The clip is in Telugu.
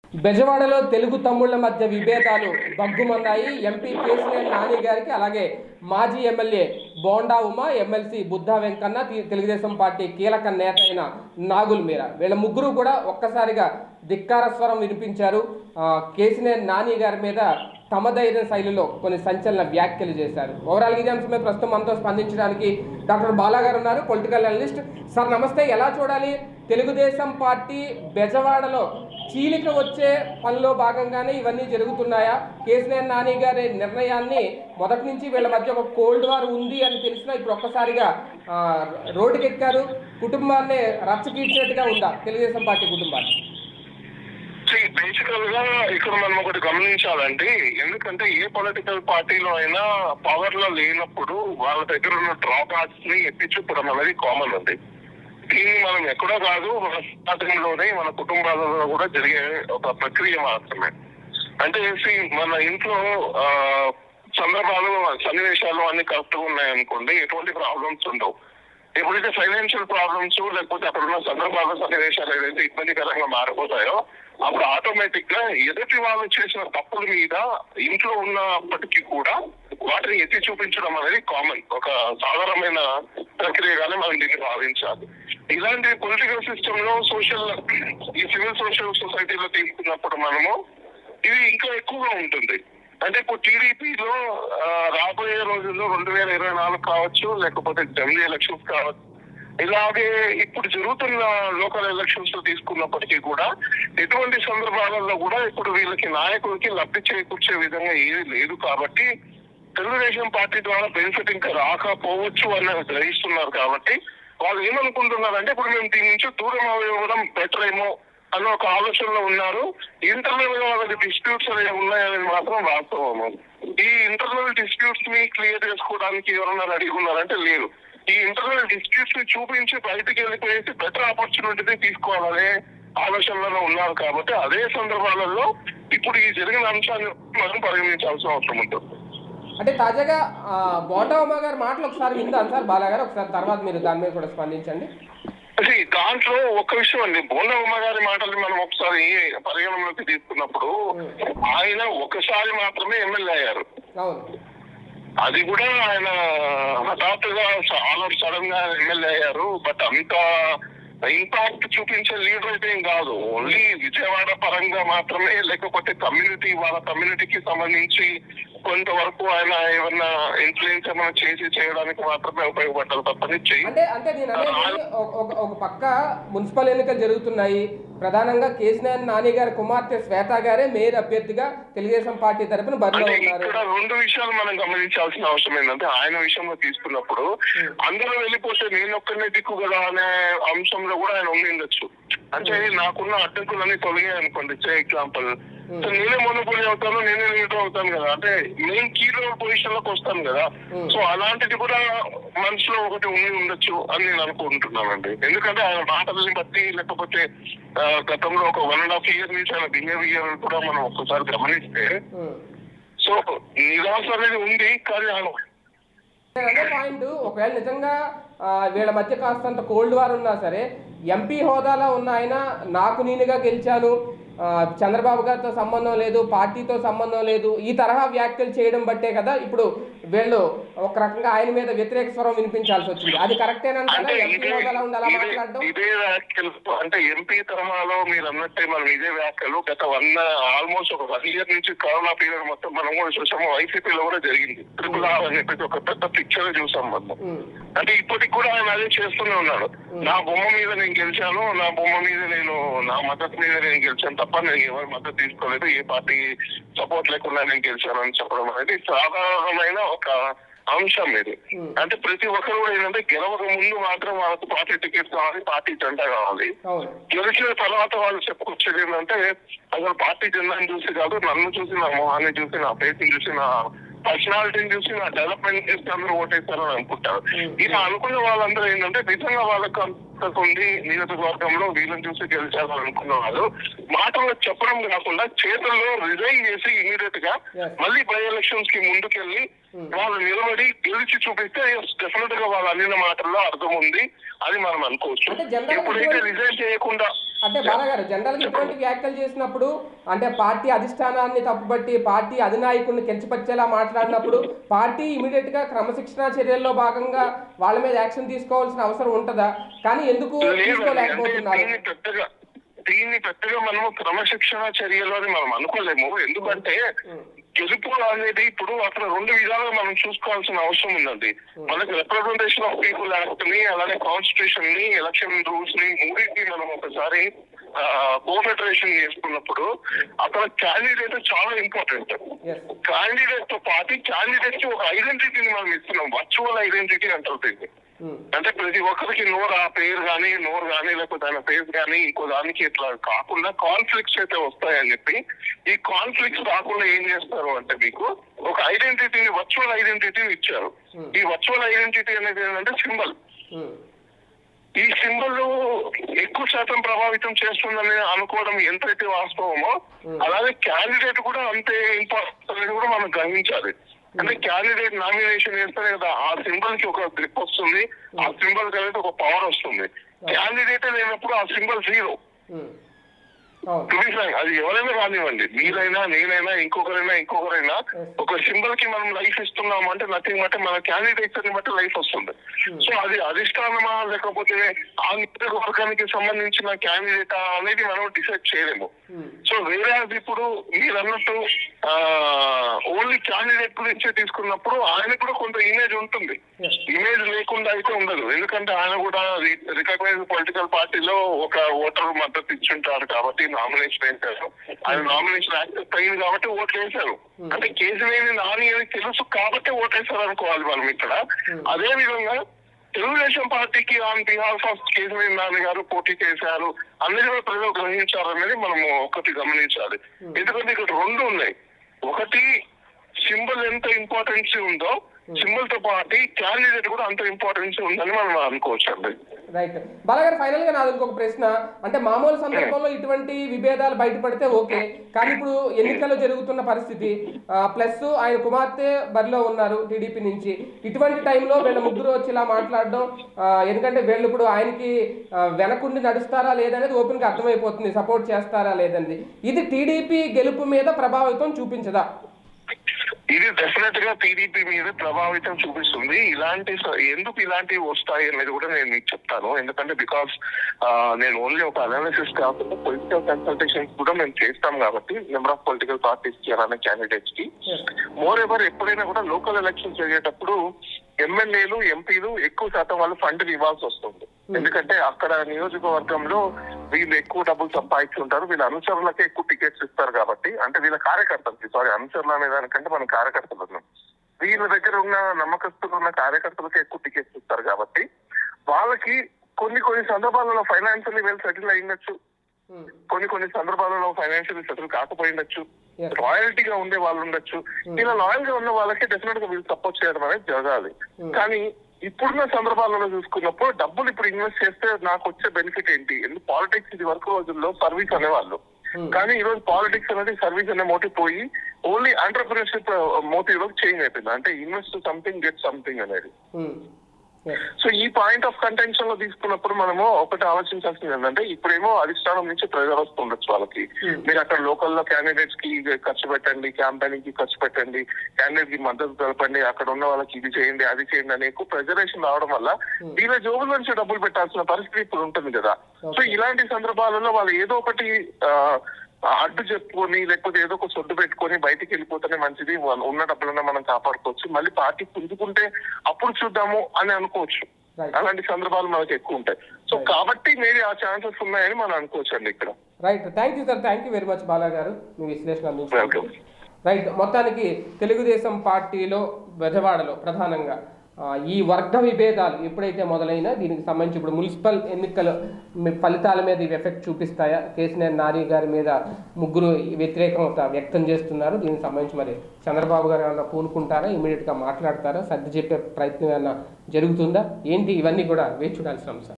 బెజవాడలో తెలుగు తమ్ముళ్ల మధ్య విభేదాలు బగ్గుమన్నాయి ఎంపీ కేసీఆర్ నాని గారికి అలాగే మాజీ ఎమ్మెల్యే బోండా ఉమ ఎమ్మెల్సీ బుద్ధా వెంకన్న తి- తెలుగుదేశం పార్టీ కీలక నేత అయిన నాగుల్ మీరా వీళ్ళ ముగ్గురు కూడా ఒక్కసారిగా ధిక్కార స్వరం వినిపించారు ఆ, కేసీఆర్ నాని గారి మీద తమదైన శైలిలో కొన్ని సంచలన వ్యాఖ్యలు చేశారు ఓవరాల్ ఇదే అంశమే ప్రస్తుతం మనతో స్పందించడానికి డాక్టర్ బాలా గారు ఉన్నారు పొలిటికల్ అనలిస్ట్ సార్ నమస్తే ఎలా చూడాలి తెలుగుదేశం పార్టీ బెజవాడలో చీలిక వచ్చే పనిలో భాగంగానే ఇవన్నీ జరుగుతున్నాయా కేసీఆర్ నాని గారి నిర్ణయాన్ని మొదటి నుంచి వీళ్ళ మధ్య ఒక కోల్డ్ వార్ ఉంది అని తెలిసినా ఇప్పుడు ఒక్కసారిగా ఆ, రోడ్డుకెక్కారు కుటుంబాన్ని రచ్చకీడ్చినట్టుగా ఉందా తెలుగుదేశం పార్టీ కుటుంబాన్ని బేసికల్ గా ఇక్కడ మనం ఒకటి గమనించాలంటే ఎందుకంటే ఏ పొలిటికల్ పార్టీలో అయినా పవర్ లో లేనప్పుడు వాళ్ళ దగ్గర ఉన్న డ్రాబ్యాక్స్ ని ఎత్తి చూపడం అనేది కామన్ ఉంది దీన్ని మనం ఎక్కడో కాదు మన సమాజంలోనే మన కుటుంబాలలో కూడా జరిగే ఒక ప్రక్రియ మాత్రమే అంటే see, మన ఇంట్లో ఆ, సందర్భాలు సన్నివేశాలు అన్ని కరెక్ట్ గా ఉన్నాయనుకోండి ఎటువంటి ప్రాబ్లమ్స్ ఉండవు ఎప్పుడైతే ఫైనాన్షియల్ ప్రాబ్లమ్స్ లేకపోతే అక్కడ ఉన్న సందర్భాలు సన్నివేశాలు ఏదైతే ఇబ్బందికరంగా మారిపోతాయో అప్పుడు ఆటోమేటిక్ గా ఎదుటి వాళ్ళు చేసిన తప్పుల మీద ఇంట్లో ఉన్నప్పటికీ కూడా వాటిని ఎత్తి చూపించడం అనేది కామన్ ఒక సాధారణమైన ప్రక్రియగానే మనం దీన్ని భావించాలి ఇలాంటి పొలిటికల్ సిస్టమ్ లో సోషల్ ఈ సివిల్ సోషల్ సొసైటీలో తీసుకున్నప్పుడు మనము ఇది ఇంకా ఎక్కువగా ఉంటుంది అంటే ఇప్పుడు టీడీపీలో రాబోయే రోజుల్లో రెండు వేల ఇరవై నాలుగు కావచ్చు లేకపోతే జమిలీ ఎలక్షన్స్ కావచ్చు ఇలాగే ఇప్పుడు జరుగుతున్న లోకల్ ఎలక్షన్స్ లో తీసుకున్నప్పటికీ కూడా ఎటువంటి సందర్భాలలో కూడా ఇప్పుడు వీళ్ళకి నాయకులకి లబ్ధి చేకూర్చే విధంగా ఏది లేదు కాబట్టి తెలుగుదేశం పార్టీ ద్వారా బెనిఫిట్ ఇంకా రాకపోవచ్చు అని గ్రహిస్తున్నారు కాబట్టి వాళ్ళు ఏమనుకుంటున్నారంటే ఇప్పుడు మేము దీని నుంచి దూరం అవ్వడం బెటర్ ఏమో అన్న ఒక ఆలోచనలో ఉన్నారు ఇంటర్నల్ గా వాళ్ళకి డిస్ప్యూట్స్ అనేవి ఉన్నాయనేది మాత్రం వాస్తవము ఈ ఇంటర్నల్ డిస్ప్యూట్స్ ని క్లియర్ చేసుకోవడానికి ఎవరన్నా రెడీ ఉన్నారంటే లేరు ఈ ఇంటర్నల్ డిస్ప్యూట్స్ ని చూపించి బయటకు వెళ్ళిపోయేసి బెటర్ ఆపర్చునిటీ తీసుకోవాలనే ఆలోచనలో ఉన్నారు కాబట్టి అదే సందర్భాలలో ఇప్పుడు ఈ జరిగిన అంశాన్ని మనం పరిగణించాల్సిన అవసరం ఉంటుంది అంటే తాజాగా ఆ, బోండా ఉమా గారి మాటలు ఒకసారి విందాం సార్ బాలా గారు ఒకసారి తర్వాత మీరు దాని మీద కూడా స్పందించండి అది దాంట్లో ఒక విషయం అండి బోండా ఉమ్మ గారి మాటల్ని మనం ఒకసారి పరిగణనలోకి తీసుకున్నప్పుడు ఆయన ఒకసారి మాత్రమే ఎమ్మెల్యే అయ్యారు అవును అది కూడా ఆయన హఠాత్తుగా చాలా సడన్ గా ఎమ్మెల్యే అయ్యారు బట్ అంత ఇంపాక్ట్ చూపించే లీడర్ అయితే ఏం కాదు ఓన్లీ విజయవాడ పరంగా మాత్రమే లేకపోతే కమ్యూనిటీ వాళ్ళ కమ్యూనిటీకి సంబంధించి కొంతవరకు ఆయన ఏమన్నా ఇన్ఫ్లుయెన్స్ ఏమైనా చేసి చేయడానికి మాత్రమే ఉపయోగపడ్డారు తప్పనిచ్చి అంటే అంటే నేను అనేది ఒక- ఒక ఒక పక్క మున్సిపల్ ఎన్నికలు జరుగుతున్నాయి ప్రధానంగా కేసీఆర్ నాని గారి కుమార్తె శ్వేత గారే మేయర్ అభ్యర్థిగా తెలుగుదేశం పార్టీ తరపున బరిలో అంటే ఉన్నారు ఇక్కడ రెండు విషయాలు మనం గమనించాల్సిన అవసరం ఏంటంటే ఆయన విషయంలో తీసుకున్నప్పుడు అందరూ వెళ్ళిపోతే నేను ఒక్కనే దిక్కు కదా అనే అంశంలో కూడా ఆయన ఉండి ఉండొచ్చు అంటే నాకున్న అడ్డంకులన్నీ తొలగాయి అనుకోండి సే ఎగ్జాంపుల్ సో నేనే మొనపోలి అవుతాను నేనే లీడర్ అవుతాను కదా అంటే నేను కీ రోల్ పొజిషన్ లోకి వస్తాను కదా సో అలాంటిది కూడా మనసులో ఒకటి ఉండి ఉండొచ్చు అని నేను అనుకుంటున్నానండి ఎందుకంటే ఆయన మాటల్ని బట్టి లేకపోతే ఆ, గతంలో ఒక వన్ అండ్ హాఫ్ ఇయర్ నుంచి ఆయన బిహేవియర్ కూడా మనం ఒక్కసారి గమనిస్తే ఉం. సో నిరాశ అనేది ఉంది కానీ ఆయన అదే పాయింట్ ఒకవేళ నిజంగా ఆ, వీళ్ళ మధ్య కాస్తంత కోల్డ్ వార్ ఉన్నా సరే ఎంపీ హోదాలో ఉన్న ఆయన నాకు నేనుగా గెలిచాను ఆ, చంద్రబాబు గారితో సంబంధం లేదు పార్టీతో సంబంధం లేదు ఈ తరహా వ్యాఖ్యలు చేయడం బట్టే కదా ఇప్పుడు వీళ్ళు ఒక రకంగా ఆయన మీద వ్యతిరేక స్వరం వినిపించాల్సి వచ్చింది అది కరెక్టేనంటారా అంటే ఎంపీ ఇదే హోదాలో ఉండి అలా ఇదే- మాట్లాడడం ఇదే వ్యాఖ్యలు అంటే ఎంపీ తరహాలో మీరు అన్నట్టే మనం ఇదే వ్యాఖ్యలు గత వన్ ఆల్మోస్ట్ ఒక వన్ ఇయర్ నుంచి కరోనా పీరియడ్ మొత్తం మనం కూడా చూసాము వైసీపీలో కూడా జరిగింది ట్రిపుల్ ఆర్ అని చెప్పేసి ఒక పెద్ద పిక్చర్ చూసాం మనం ఉం. అంటే ఇప్పటికి కూడా ఆయన అదే చేస్తూనే ఉన్నాడు నా బొమ్మ మీద నేను గెలిచాను నా బొమ్మ మీద నేను నా మద్దతు మీద నేను గెలిచాను తప్ప నేను ఎవరి మద్దతు తీసుకోలేదు ఏ పార్టీ సపోర్ట్ లేకుండా నేను గెలిచాను అని చెప్పడం అనేది సాధారణమైన ఒక అంశం ఇది అంటే ప్రతి ఒక్కరు కూడా ఏంటంటే గెలవక ముందు మాత్రం వాళ్ళకు పార్టీ టికెట్ కావాలి పార్టీ జెండా కావాలి అవును గెలిచిన తర్వాత వాళ్ళు చెప్పుకొచ్చేది ఏంటంటే అసలు పార్టీ జెండాని చూసి కాదు నన్ను చూసి నా మొహాన్ని చూసి నా ఫేస్ ని చూసి నా పర్సనాలిటీని చూసి నా డెవలప్మెంట్ చేస్తే అందరూ ఓటేస్తారని అనుకుంటారు ఇలా అనుకున్న వాళ్ళందరూ ఏంటంటే నిజంగా వాళ్ళకు అంత ఉంది నియోజకవర్గంలో వీళ్ళని చూసి గెలిచారు అనుకున్న వాళ్ళు మాటల్లో చెప్పడం కాకుండా చేతుల్లో రిజైన్ చేసి ఇమీడియట్ గా Yes. మళ్ళీ బై ఎలక్షన్స్ కి ముందుకెళ్ళి వాళ్ళు నిలబడి గెలిచి చూపిస్తే డెఫినెట్ గా వాళ్ళు అన్నిన మాటల్లో అర్థం ఉంది అది మనం అనుకోవచ్చు అంటే జనరల్ గా ఎప్పుడైతే ఇటువంటి- రిజైన్ చేయకుండా అంటే బాలగారు జనరల్గా ఇటువంటి వ్యాఖ్యలు చేసినప్పుడు అంటే పార్టీ అధిష్టానాన్ని తప్పుబట్టి పార్టీ అధినాయకుడిని కించపరిచేలా మాట్లాడినప్పుడు పార్టీ ఇమీడియట్ గా క్రమశిక్షణ చర్యల్లో భాగంగా వాళ్ళ మీద యాక్షన్ తీసుకోవాల్సిన అవసరం ఉంటుందా కానీ ఎందుకు లేదండి. అంటే తీసుకోలేకపోతున్నారు దీన్ని పెద్దగా దీన్ని పెద్దగా మనము క్రమశిక్షణ చర్యలు అని మనం అనుకోలేము ఎందుకంటే గెలుపు అనేది ఇప్పుడు అక్కడ రెండు విధాలుగా మనం చూసుకోవాల్సిన అవసరం ఉందండి మనకి రిప్రజెంటేషన్ ఆఫ్ పీపుల్ యాక్ట్ ని అలానే కాన్స్టిట్యూషన్ ని ఎలక్షన్ రూల్స్ ని మూడింటిని మనం ఒకసారి కోఫెడరేషన్ చేసుకున్నప్పుడు అక్కడ క్యాండిడేట్ చాలా ఇంపార్టెంట్ ఎస్ క్యాండిడేట్ తో పాటు క్యాండిడేట్ కి ఒక ఐడెంటిటీని మనం ఇస్తున్నాం వర్చువల్ ఐడెంటిటీ అంటారు దీన్ని అంటే ప్రతి ఒక్కరికి నోరు ఆ పేరు కానీ నోరు కానీ లేకపోతే ఆయన ఫేస్ కానీ ఇంకో దానికి ఇట్లా కాకుండా కాన్ఫ్లిక్ట్స్ అయితే వస్తాయని చెప్పి ఈ కాన్ఫ్లిక్ట్స్ రాకుండా ఏం చేస్తారు అంటే మీకు ఒక ఐడెంటిటీని వర్చువల్ ఐడెంటిటీని ఇచ్చారు ఈ వర్చువల్ ఐడెంటిటీ అనేది ఏంటంటే సింబల్ ఈ సింబల్ ఎక్కువ శాతం ప్రభావితం చేస్తుందని అనుకోవడం ఎంతైతే వాస్తవమో అలాగే క్యాండిడేట్ కూడా అంతే ఇంపార్టెంట్ అనేది కూడా మనం గ్రహించాలి అంటే క్యాండిడేట్ నామినేషన్ చేస్తేనే కదా ఆ సింబల్ కి ఒక గ్రిప్ వస్తుంది ఆ సింబల్ కి అనేది ఒక పవర్ వస్తుంది క్యాండిడేట్ లేనప్పుడు ఆ సింబల్ జీరో అవును చూపించాను అది ఎవరైనా కానివ్వండి మీరైనా నేనైనా ఇంకొకరైనా ఇంకొకరైనా ఒక సింబల్ కి మనం లైఫ్ ఇస్తున్నాం అంటే నథింగ్ బట్టి మన క్యాండిడేట్స్ ని బట్టి లైఫ్ వస్తుంది సో అది అధిష్టానమా లేకపోతే ఆ నియోజకవర్గానికి సంబంధించిన క్యాండిడేట్ అనేది మనం డిసైడ్ చేయలేము సో వేరే ఇప్పుడు మీరు అన్నట్టు ఓన్లీ క్యాండిడేట్ గురించే తీసుకున్నప్పుడు ఆయన కూడా కొంత ఇమేజ్ ఉంటుంది Yes. ఇమేజ్ లేకుండా అయితే ఉండదు ఎందుకంటే ఆయన కూడా రికగ్నైజ్ పొలిటికల్ పార్టీలో ఒక ఓటర్ మద్దతు ఇచ్చుంటారు కాబట్టి నామినేషన్ వేశారు ఆయన నామినేషన్ యాక్సెప్ట్ అయింది కాబట్టి ఓట్లు వేశారు అంటే కేసీనేని నాని అని తెలుసు కాబట్టి ఓటేశారు అనుకోవాలి మనం ఇక్కడ అదే విధంగా తెలుగుదేశం పార్టీకి on behalf of Kesineni Nani గారు పోటీ చేశారు అన్నది కూడా ప్రజలు గ్రహించారు అనేది మనము ఒకటి గమనించాలి ఎందుకంటే ఇక్కడ రెండు ఉన్నాయి ఒకటి సింబల్ ఎంత ఇంపార్టెన్స్ ఉందో సింబల్ తో పాటు క్యాండిడేట్ కూడా అంత ఇంపార్టెన్స్ ఉందని మనం అనుకోవచ్చు అండి రైట్ బాలగారు ఫైనల్ గా నాది ఇంకొక ప్రశ్న అంటే మామూలు సందర్భంలో ఇటువంటి విభేదాలు బయటపడితే ఓకే కానీ ఇప్పుడు ఎన్నికలు జరుగుతున్న పరిస్థితి ప్లస్ ఆయన కుమార్తె బరిలో ఉన్నారు టీడీపీ నుంచి ఇటువంటి టైంలో వీళ్ళ ముగ్గురు వచ్చి ఇలా మాట్లాడడం ఆ, ఎందుకంటే వీళ్ళు ఇప్పుడు ఆయనకి ఆ, వెనకుండి నడుస్తారా లేదనేది ఓపెన్ గా అర్థమైపోతుంది సపోర్ట్ చేస్తారా లేదనేది ఇది టీడీపీ గెలుపు మీద ప్రభావితం చూపించదా ఇది డెఫినెట్ గా టీడీపీ మీద ప్రభావితం చూపిస్తుంది ఇలాంటి స- ఎందుకు ఇలాంటివి వస్తాయి అనేది కూడా నేను మీకు చెప్తాను ఎందుకంటే బికాస్ నేను ఓన్లీ ఒక అనాలిసిస్ కాకుండా పొలిటికల్ కన్సల్టేషన్స్ కూడా మేము చేస్తాం కాబట్టి నెంబర్ ఆఫ్ పొలిటికల్ పార్టీస్ కి అలానే క్యాండిడేట్స్ కి మోర్ ఎవర్ ఎప్పుడైనా కూడా లోకల్ ఎలక్షన్స్ జరిగేటప్పుడు ఎమ్మెల్యేలు ఎంపీలు ఎక్కువ శాతం వాళ్ళు ఫండ్ ఇవ్వాల్సి వస్తుంది ఎందుకంటే అక్కడ నియోజకవర్గంలో వీళ్ళు ఎక్కువ డబ్బులు సంపాదించి ఉంటారు వీళ్ళ అనుచరులకే ఎక్కువ టికెట్స్ ఇస్తారు కాబట్టి అంటే వీళ్ళ కార్యకర్తలకి సారీ అనుచరులు అనే దానికంటే మన కార్యకర్తలు ఉన్నాం వీళ్ళ దగ్గర ఉన్న నమ్మకస్తులు ఉన్న కార్యకర్తలకి ఎక్కువ టికెట్స్ ఇస్తారు కాబట్టి వాళ్ళకి కొన్ని కొన్ని సందర్భాలలో ఫైనాన్షియల్లీ వెల్ సెటిల్ అయ్యిండొచ్చు కొన్ని కొన్ని సందర్భాలలో ఫైనాన్షియల్ సెటిల్ కాకపోయిండొచ్చు Yes. రాయల్టీగా ఉండే వాళ్ళు ఉండొచ్చు ఇలా లాయల్ గా ఉన్న వాళ్ళకి డెఫినెట్ గా వీళ్ళు సపోర్ట్ చేయడం అనేది జరగాలి కానీ ఇప్పుడున్న సందర్భాలలో చూసుకున్నప్పుడు డబ్బులు ఇప్పుడు ఇన్వెస్ట్ చేస్తే నాకు వచ్చే బెనిఫిట్ ఏంటి ఎందుకు పాలిటిక్స్ ఇది వరకు రోజుల్లో సర్వీస్ అనేవాళ్ళు కానీ ఈ రోజు పాలిటిక్స్ అనేది సర్వీస్ అనే మోటివ్ పోయి ఓన్లీ ఆంటర్ప్రినర్షిప్ మోటివ్ లోకి చేంజ్ అయిపోయింది అంటే ఇన్వెస్ట్ సంథింగ్ గెట్ సంథింగ్ అనేది సో ఈ పాయింట్ ఆఫ్ కంటెన్షన్ లో తీసుకున్నప్పుడు మనము ఒకటి ఆలోచించాల్సింది ఏంటంటే ఇప్పుడేమో అధిష్టానం నుంచి ప్రెజర్ వస్తుండొచ్చు వాళ్ళకి మీరు అక్కడ లోకల్ లో క్యాండిడేట్స్ కి ఖర్చు పెట్టండి క్యాంపెయినింగ్ కి ఖర్చు పెట్టండి క్యాండిడేట్ కి మద్దతు తెలపండి అక్కడ ఉన్న వాళ్ళకి ఇది చేయండి అది చేయండి అనే ఎక్కువ ప్రెజరేషన్ రావడం వల్ల వీళ్ళ జోబుల నుంచి డబ్బులు పెట్టాల్సిన పరిస్థితి ఇప్పుడు ఉంటుంది కదా సో ఇలాంటి సందర్భాలలో వాళ్ళు ఏదో ఒకటి ఆ, అడ్డు చెప్పుకొని లేకపోతే ఏదో ఒక సొడ్డు పెట్టుకొని బయటికి వెళ్ళిపోతేనే మంచిది వాళ్ళ ఉన్న డబ్బులన్నా మనం కాపాడుకోవచ్చు మళ్ళీ పార్టీ పుంజుకుంటే అప్పుడు చూద్దాము అని అనుకోవచ్చు Right. అలాంటి సందర్భాలు మనకు ఎక్కువ ఉంటాయి సో కాబట్టి మేబీ ఆ ఛాన్సెస్ ఉన్నాయని మనం అనుకోవచ్చు అండి ఇక్కడ right thank you sir thank you very much Bala గారు మీ విశ్లేషణ అందించారు వెల్కమ్ రైట్ మొత్తానికి తెలుగుదేశం పార్టీలో బెజవాడలో ప్రధానంగా ఆ, ఈ వర్గ విభేదాలు ఎప్పుడైతే మొదలైనా దీనికి సంబంధించి ఇప్పుడు మున్సిపల్ ఎన్నికల మీ ఫలితాల మీద ఇవి ఎఫెక్ట్ చూపిస్తాయా కేసీఆర్ నారి గారి మీద ముగ్గురు వ్యతిరేకత వ్యక్తం చేస్తున్నారు దీనికి సంబంధించి మరి చంద్రబాబు గారు ఏమన్నా పూనుకుంటారా ఇమీడియట్గా మాట్లాడతారా సర్ది చెప్పే ప్రయత్నం ఏమన్నా జరుగుతుందా ఏంటి ఇవన్నీ కూడా వేచి చూడాల్సిన అంశం